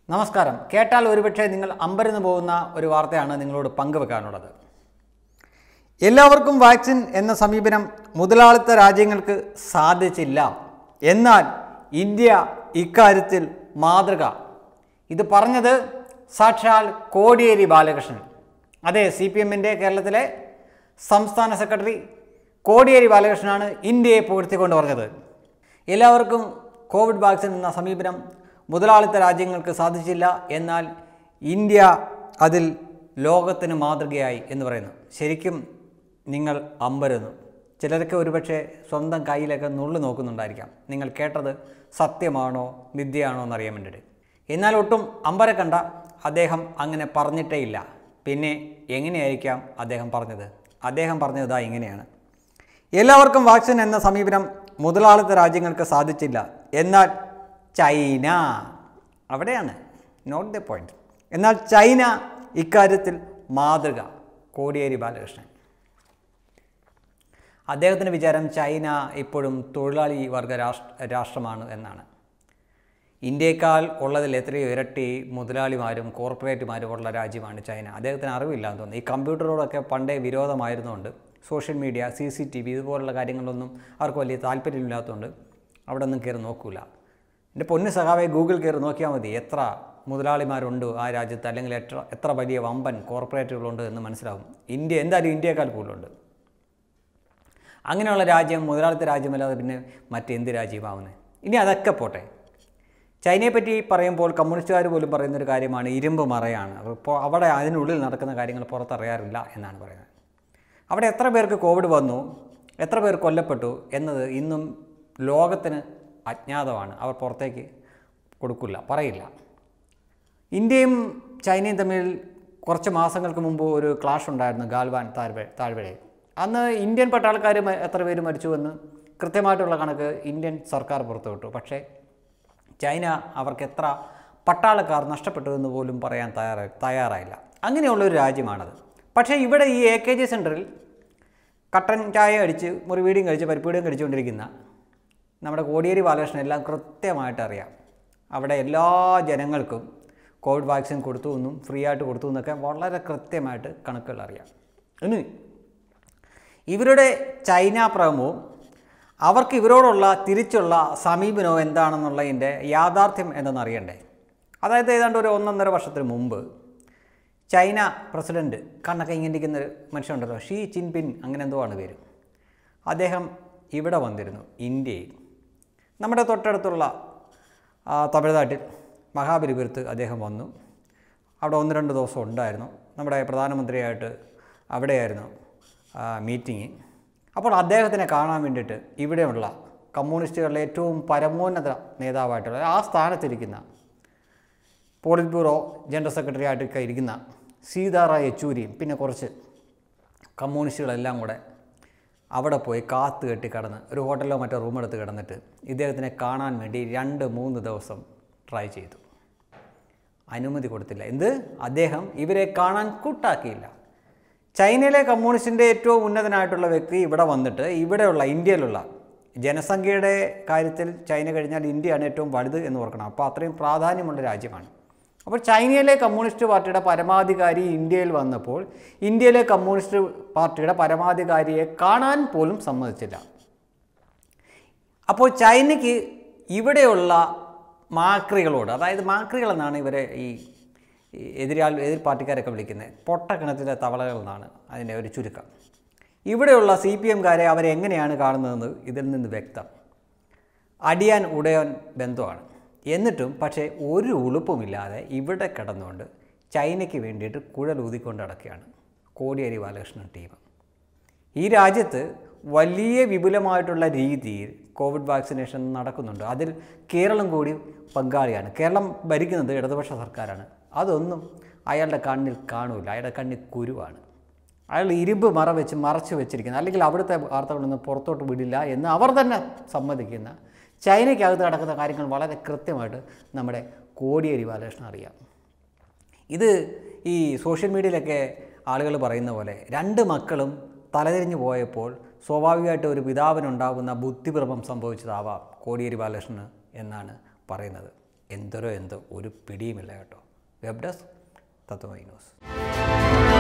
നമസ്കാരം കേട്ടാൽ ഒരുപക്ഷെ നിങ്ങൾ അമ്പരന്ന് പോകുന്ന ഒരു വാർത്തയാണ് നിങ്ങളോട് പങ്കുവെക്കാനുള്ളത് എല്ലാവർക്കും വാക്സിൻ എന്ന സമീപനം മുതലാളിത്ത രാജ്യങ്ങൾക്ക് സാധിച്ചില്ല എന്നാൽ ഇന്ത്യ ഇക്കാര്യത്തിൽ മാതൃക ഇത് പറഞ്ഞത് സാക്ഷാൽ കോടിയേരി ബാലകൃഷ്ണൻ അതെ സി പി എമ്മിൻ്റെ കേരളത്തിലെ സംസ്ഥാന സെക്രട്ടറി കോടിയേരി ബാലകൃഷ്ണനാണ് ഇന്ത്യയെ പുകഴ്ത്തിക്കൊണ്ട് പറഞ്ഞത് എല്ലാവർക്കും കോവിഡ് വാക്സിൻ എന്ന സമീപനം മുതലാളിത്ത രാജ്യങ്ങൾക്ക് സാധിച്ചില്ല എന്നാൽ ഇന്ത്യ അതിൽ ലോകത്തിന് മാതൃകയായി എന്ന് പറയുന്നു ശരിക്കും നിങ്ങൾ അമ്പരുന്നു ചിലരൊക്കെ ഒരുപക്ഷെ സ്വന്തം കയ്യിലൊക്കെ നുള്ളു നോക്കുന്നുണ്ടായിരിക്കാം നിങ്ങൾ കേട്ടത് സത്യമാണോ മിഥ്യയാണോ എന്നറിയാൻ വേണ്ടിയിട്ട് എന്നാൽ ഒട്ടും അമ്പര കണ്ട അദ്ദേഹം അങ്ങനെ പറഞ്ഞിട്ടേ ഇല്ല പിന്നെ എങ്ങനെയായിരിക്കാം അദ്ദേഹം പറഞ്ഞത് അദ്ദേഹം പറഞ്ഞത് ഇതാ ഇങ്ങനെയാണ് എല്ലാവർക്കും വാക്സിൻ എന്ന സമീപനം മുതലാളിത്ത രാജ്യങ്ങൾക്ക് സാധിച്ചില്ല എന്നാൽ ചൈന അവിടെയാണ് നോട്ട് ദ പോയിന്റ് എന്നാൽ ചൈന ഇക്കാര്യത്തിൽ മാതൃക കോടിയേരി ബാലകൃഷ്ണൻ അദ്ദേഹത്തിൻ്റെ വിചാരം ചൈന ഇപ്പോഴും തൊഴിലാളി വർഗ രാഷ്ട്ര രാഷ്ട്രമാണ് എന്നാണ് ഇന്ത്യയേക്കാൾ ഉള്ളതിൽ എത്രയോ ഇരട്ടി മുതലാളിമാരും കോർപ്പറേറ്റുമാരും ഉള്ള രാജ്യമാണ് ചൈന അദ്ദേഹത്തിന് അറിവില്ല എന്ന് തോന്നുന്നു ഈ കമ്പ്യൂട്ടറോടൊക്കെ പണ്ടേ വിരോധമായിരുന്നുകൊണ്ട് social media C C T V ഇതുപോലുള്ള കാര്യങ്ങളൊന്നും അവർക്ക് വലിയ താല്പര്യമില്ലാത്തതുകൊണ്ട് അവിടെ ഒന്നും കയറി നോക്കൂല എൻ്റെ പൊന്നു സഖാവെ ഗൂഗിൾ കയറി നോക്കിയാൽ മതി എത്ര മുതലാളിമാരുണ്ട് ആ രാജ്യത്ത് അല്ലെങ്കിൽ എത്ര എത്ര വലിയ വമ്പൻ കോർപ്പറേറ്റുകളുണ്ട് എന്ന് മനസ്സിലാവും ഇന്ത്യ എന്തായാലും ഇന്ത്യയേക്കാൾ കൂടുതലുണ്ട് അങ്ങനെയുള്ള രാജ്യം മുതലാളിത്ത രാജ്യമല്ലാതെ പിന്നെ മറ്റെന്ത് രാജ്യമാവുന്നത് ഇനി അതൊക്കെ പോട്ടെ ചൈനയെ പറ്റി പറയുമ്പോൾ കമ്മ്യൂണിസ്റ്റുകാർ പോലും പറയുന്നൊരു കാര്യമാണ് ഇരുമ്പ് മറയാണ് അപ്പോൾ അവിടെ അതിനുള്ളിൽ നടക്കുന്ന കാര്യങ്ങൾ പുറത്തറിയാറില്ല എന്നാണ് പറയുന്നത് അവിടെ എത്ര പേർക്ക് കോവിഡ് വന്നു എത്ര പേർ കൊല്ലപ്പെട്ടു എന്നത് ഇന്നും ലോകത്തിന് അജ്ഞാതമാണ് അവർ പുറത്തേക്ക് കൊടുക്കില്ല പറയില്ല ഇന്ത്യയും ചൈനയും തമ്മിൽ കുറച്ച് മാസങ്ങൾക്ക് മുമ്പ് ഒരു ക്ലാഷ് ഉണ്ടായിരുന്നു ഗാൽവാൻ താഴ്വ താഴ്വരയിൽ അന്ന് ഇന്ത്യൻ പട്ടാളക്കാർ മ- എത്ര പേര് മരിച്ചുവെന്ന് കൃത്യമായിട്ടുള്ള കണക്ക് ഇന്ത്യൻ സർക്കാർ പുറത്തുവിട്ടു പക്ഷേ ചൈന അവർക്ക് എത്ര പട്ടാളക്കാർ നഷ്ടപ്പെട്ടു എന്ന് പോലും പറയാൻ തയ്യാറായി തയ്യാറായില്ല അങ്ങനെയുള്ളൊരു രാജ്യമാണത് പക്ഷേ ഇവിടെ ഈ എ കെ ജി സെൻറ്ററിൽ കട്ടൻ ചായ അടിച്ച് മുറിവീടിയും കഴിച്ച് പരിപ്പീടിയും കഴിച്ചുകൊണ്ടിരിക്കുന്ന നമ്മുടെ കോടിയേരി ബാലകൃഷ്ണൻ എല്ലാം കൃത്യമായിട്ട് അറിയാം അവിടെ എല്ലാ ജനങ്ങൾക്കും കോവിഡ് വാക്സിൻ കൊടുത്തു എന്നും ഫ്രീ ആയിട്ട് കൊടുത്തു എന്നൊക്കെ വളരെ കൃത്യമായിട്ട് കണക്കുകൾ അറിയാം ഇനി ഇവരുടെ ചൈന പ്രേമവും അവർക്ക് ഇവരോടുള്ള തിരിച്ചുള്ള സമീപനവും എന്താണെന്നുള്ളതിൻ്റെ യാഥാർത്ഥ്യം എന്തെന്നറിയണ്ടേ അതായത് ഏതാണ്ട് ഒരു ഒന്നൊന്നര വർഷത്തിന് മുമ്പ് ചൈന പ്രസിഡൻറ്റ് കണ്ണൊക്കെ ഇങ്ങനെ ഇരിക്കുന്ന ഒരു മനുഷ്യനുണ്ടല്ലോ ഷീ ചിൻപിൻ അങ്ങനെ എന്തോ ആണ് പേര് അദ്ദേഹം ഇവിടെ വന്നിരുന്നു ഇന്ത്യയിൽ നമ്മുടെ തൊട്ടടുത്തുള്ള ആ, തമിഴ്നാട്ടിൽ മഹാബലിപുരത്ത് അദ്ദേഹം വന്നു അവിടെ ഒന്ന് രണ്ട് ദിവസം ഉണ്ടായിരുന്നു നമ്മുടെ പ്രധാനമന്ത്രിയായിട്ട് അവിടെയായിരുന്നു മീറ്റിംഗ് അപ്പോൾ അദ്ദേഹത്തിനെ കാണാൻ വേണ്ടിയിട്ട് ഇവിടെയുള്ള കമ്മ്യൂണിസ്റ്റുകളുടെ ഏറ്റവും പരമോന്നത നേതാവായിട്ടുള്ള ആ സ്ഥാനത്തിരിക്കുന്ന പോളിറ്റ് ബ്യൂറോ ജനറൽ സെക്രട്ടറി ആയിട്ടൊക്കെ ഇരിക്കുന്ന സീതാറാം യെച്ചൂരിയും പിന്നെ കുറച്ച് കമ്മ്യൂണിസ്റ്റുകളെല്ലാം കൂടെ അവിടെ പോയി കാത്ത് കെട്ടി കിടന്ന് ഒരു ഹോട്ടലിലോ മറ്റോ റൂം എടുത്ത് കിടന്നിട്ട് ഇദ്ദേഹത്തിനെ കാണാൻ വേണ്ടി രണ്ട് മൂന്ന് ദിവസം ട്രൈ ചെയ്തു അനുമതി കൊടുത്തില്ല എന്ത് അദ്ദേഹം ഇവരെ കാണാൻ കൂട്ടാക്കിയില്ല ചൈനയിലെ കമ്മ്യൂണിസ്റ്റിൻ്റെ ഏറ്റവും ഉന്നതനായിട്ടുള്ള വ്യക്തി ഇവിടെ വന്നിട്ട് ഇവിടെയുള്ള ഇന്ത്യയിലുള്ള ജനസംഖ്യയുടെ കാര്യത്തിൽ ചൈന കഴിഞ്ഞാൽ ഇന്ത്യയാണ് ഏറ്റവും വലുത് എന്ന് ഓർക്കണം അപ്പോൾ അത്രയും പ്രാധാന്യമുള്ള രാജ്യമാണ് അപ്പോൾ ചൈനയിലെ കമ്മ്യൂണിസ്റ്റ് പാർട്ടിയുടെ പരമാധികാരി ഇന്ത്യയിൽ വന്നപ്പോൾ ഇന്ത്യയിലെ കമ്മ്യൂണിസ്റ്റ് പാർട്ടിയുടെ പരമാധികാരിയെ കാണാൻ പോലും സമ്മതിച്ചില്ല അപ്പോൾ ചൈനയ്ക്ക് ഇവിടെയുള്ള മാക്രികളോട് അതായത് മാക്രികൾ എന്നാണ് ഇവരെ ഈ ഈ എതിരാൾ എതിർ പാർട്ടിക്കാരൊക്കെ വിളിക്കുന്നത് പൊട്ടക്കിണറ്റിലെ തവളകൾ എന്നാണ് അതിൻ്റെ ഒരു ചുരുക്കം ഇവിടെയുള്ള സി പി എംകാരെ അവരെ എങ്ങനെയാണ് കാണുന്നതെന്ന് ഇതിൽ നിന്ന് വ്യക്തം അടിയാൻ ഉടയാൻ ബന്ധമാണ് എന്നിട്ടും പക്ഷേ ഒരു ഉളുപ്പുമില്ലാതെ ഇവിടെ കിടന്നുകൊണ്ട് ചൈനയ്ക്ക് വേണ്ടിയിട്ട് കുഴലൂതിക്കൊണ്ട് നടക്കുകയാണ് കോടിയേരി ബാലകൃഷ്ണൻ ടീം ഈ രാജ്യത്ത് വലിയ വിപുലമായിട്ടുള്ള രീതിയിൽ കോവിഡ് വാക്സിനേഷൻ നടക്കുന്നുണ്ട് അതിൽ കേരളം കൂടി പങ്കാളിയാണ് കേരളം ഭരിക്കുന്നത് ഇടതുപക്ഷ സർക്കാരാണ് അതൊന്നും അയാളുടെ കണ്ണിൽ കാണൂല അയാളുടെ കണ്ണിൽ കുരുവാണ് അയാൾ ഇരുമ്പ് മറ വെച്ച് മറച്ചു വെച്ചിരിക്കുന്നത് അല്ലെങ്കിൽ അവിടുത്തെ വാർത്തകളൊന്നും പുറത്തോട്ട് വിടില്ല എന്ന് അവർ തന്നെ സമ്മതിക്കുന്ന ചൈനയ്ക്കകത്ത് നടക്കുന്ന കാര്യങ്ങൾ വളരെ കൃത്യമായിട്ട് നമ്മുടെ കോടിയേരി ബാലകൃഷ്ണൻ അറിയാം ഇത് ഈ സോഷ്യൽ മീഡിയയിലൊക്കെ ആളുകൾ പറയുന്ന പോലെ രണ്ട് മക്കളും തലതിരിഞ്ഞു പോയപ്പോൾ സ്വാഭാവികമായിട്ട് ഒരു പിതാവിനുണ്ടാകുന്ന ബുദ്ധിഭ്രമം സംഭവിച്ചതാവാം കോടിയേരി ബാലകൃഷ്ണന് എന്നാണ് പറയുന്നത് എന്തോരോ എന്തോ ഒരു പിടിയുമില്ല കേട്ടോ വെബ് ഡെസ്ക് തത്വമൈ ന്യൂസ്